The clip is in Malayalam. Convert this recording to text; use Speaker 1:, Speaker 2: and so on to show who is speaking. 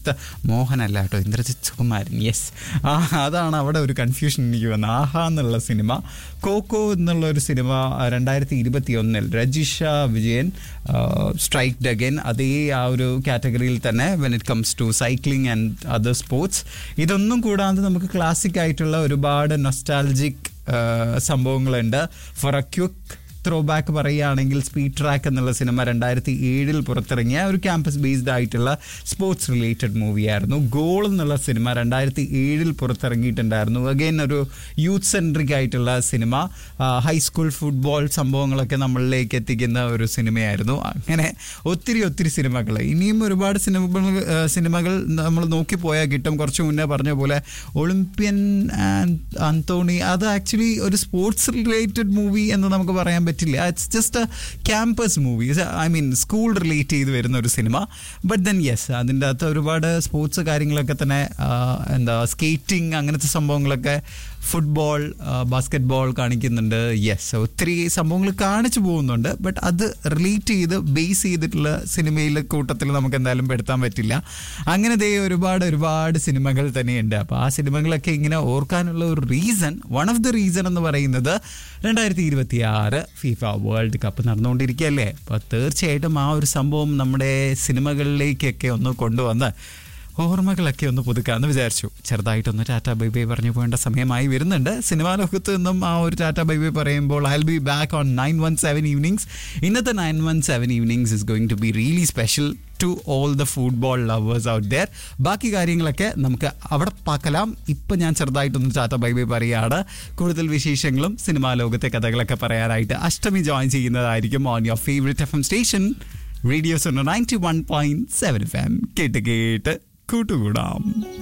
Speaker 1: ഇന്ദ്രജിത്ത് മോഹനല്ല കേട്ടോ ഇന്ദ്രജിത്ത് സുകുമാരൻ യെസ് ആ അതാണ് അവിടെ ഒരു കൺഫ്യൂഷൻ എനിക്ക് വന്നത് ആഹാ എന്നുള്ള സിനിമ കോക്കോ എന്നുള്ള ഒരു സിനിമ രണ്ടായിരത്തി ഇരുപത്തി ഒന്നിൽ രജിഷ വിജയൻ സ്ട്രൈക്ഡ് അഗൈൻ അതേ ആ ഒരു കാറ്റഗറിയിൽ തന്നെ when it comes to cycling and other sports ഇതൊന്നും കൂടാതെ നമുക്ക് ക്ലാസിക് ആയിട്ടുള്ള ഒരുപാട് നൊസ്റ്റാലജിക് സംഭവങ്ങളുണ്ട് for a quick throw back പറയുകയാണെങ്കിൽ സ്പീഡ് ട്രാക്ക് എന്നുള്ള സിനിമ രണ്ടായിരത്തി ഏഴിൽ പുറത്തിറങ്ങിയ ഒരു ക്യാമ്പസ് ബേസ്ഡ് ആയിട്ടുള്ള സ്പോർട്സ് റിലേറ്റഡ് മൂവിയായിരുന്നു ഗോൾ എന്നുള്ള സിനിമ രണ്ടായിരത്തി ഏഴിൽ പുറത്തിറങ്ങിയിട്ടുണ്ടായിരുന്നു അഗൈൻ ഒരു യൂത്ത് സെൻട്രിക് ആയിട്ടുള്ള സിനിമ ഹൈസ്കൂൾ ഫുട്ബോൾ സംഭവങ്ങളൊക്കെ നമ്മളിലേക്ക് എത്തിക്കുന്ന ഒരു സിനിമയായിരുന്നു അങ്ങനെ ഒത്തിരി ഒത്തിരി സിനിമകൾ ഇനിയും ഒരുപാട് സിനിമകൾ സിനിമകൾ നമ്മൾ നോക്കിപ്പോയാൽ കിട്ടും കുറച്ച് മുന്നേ പറഞ്ഞ പോലെ ഒളിമ്പ്യൻ ആൻഡ് അന്തോണി അത് ആക്ച്വലി ഒരു സ്പോർട്സ് റിലേറ്റഡ് മൂവി എന്ന് നമുക്ക് പറയാൻ പറ്റില്ല it's just a campus movie I mean school relate ചെയ്ത് വരുന്ന ഒരു സിനിമ ബട്ട് ദെൻ യെസ് അതിൻ്റെ അകത്ത് ഒരുപാട് സ്പോർട്സ് കാര്യങ്ങളൊക്കെ തന്നെ ആ, എന്താ സ്കേറ്റിംഗ് അങ്ങനത്തെ സംഭവങ്ങളൊക്കെ ഫുട്ബോൾ ബാസ്കറ്റ് ബോൾ കാണിക്കുന്നുണ്ട് യെസ് ഒത്തിരി സംഭവങ്ങൾ കാണിച്ചു പോകുന്നുണ്ട് ബട്ട് അത് റിലേറ്റ് ചെയ്ത് ബേസ് ചെയ്തിട്ടുള്ള സിനിമയിലെ കൂട്ടത്തിൽ നമുക്ക് എന്തായാലും പെടുത്താൻ പറ്റില്ല അങ്ങനെ ദേ ഒരുപാട് ഒരുപാട് സിനിമകൾ തന്നെയുണ്ട് അപ്പോൾ ആ സിനിമകളൊക്കെ ഇങ്ങനെ ഓർക്കാനുള്ള ഒരു reason one of the reason എന്ന് പറയുന്നത് രണ്ടായിരത്തി ഇരുപത്തി ആറ് ഫിഫ വേൾഡ് കപ്പ് നടന്നുകൊണ്ടിരിക്കുകയല്ലേ അപ്പോൾ തീർച്ചയായിട്ടും ആ ഒരു സംഭവം നമ്മുടെ സിനിമകളിലേക്കൊക്കെ ഒന്ന് കൊണ്ടുവന്ന് ഓർമ്മകളൊക്കെ ഒന്ന് പുതുക്കാന്ന് വിചാരിച്ചു ചെറുതായിട്ടൊന്ന് ടാറ്റ ബൈ ബൈ പറഞ്ഞു പോകേണ്ട സമയമായി വരുന്നുണ്ട് സിനിമാ ലോകത്ത് നിന്നും ആ ഒരു ടാറ്റ ബൈ ബൈ പറയുമ്പോൾ I be back on nine one seven evenings ഇന്നത്തെ nine one seven evenings is going to be really special to all the football lovers out there ബാക്കി കാര്യങ്ങളൊക്കെ നമുക്ക് അവിടെ പാക്കലാം ഇപ്പം ഞാൻ ചെറുതായിട്ടൊന്ന് ടാറ്റ ബൈ ബൈ പറയുകയാണ് കൂടുതൽ വിശേഷങ്ങളും സിനിമാ ലോകത്തെ കഥകളൊക്കെ പറയാനായിട്ട് അഷ്ടമി ജോയിൻ ചെയ്യുന്നതായിരിക്കും on your favourite F M station radio Suno ninety one point seven F M കേട്ട് കേട്ട് കൂട്ടുകൂടാം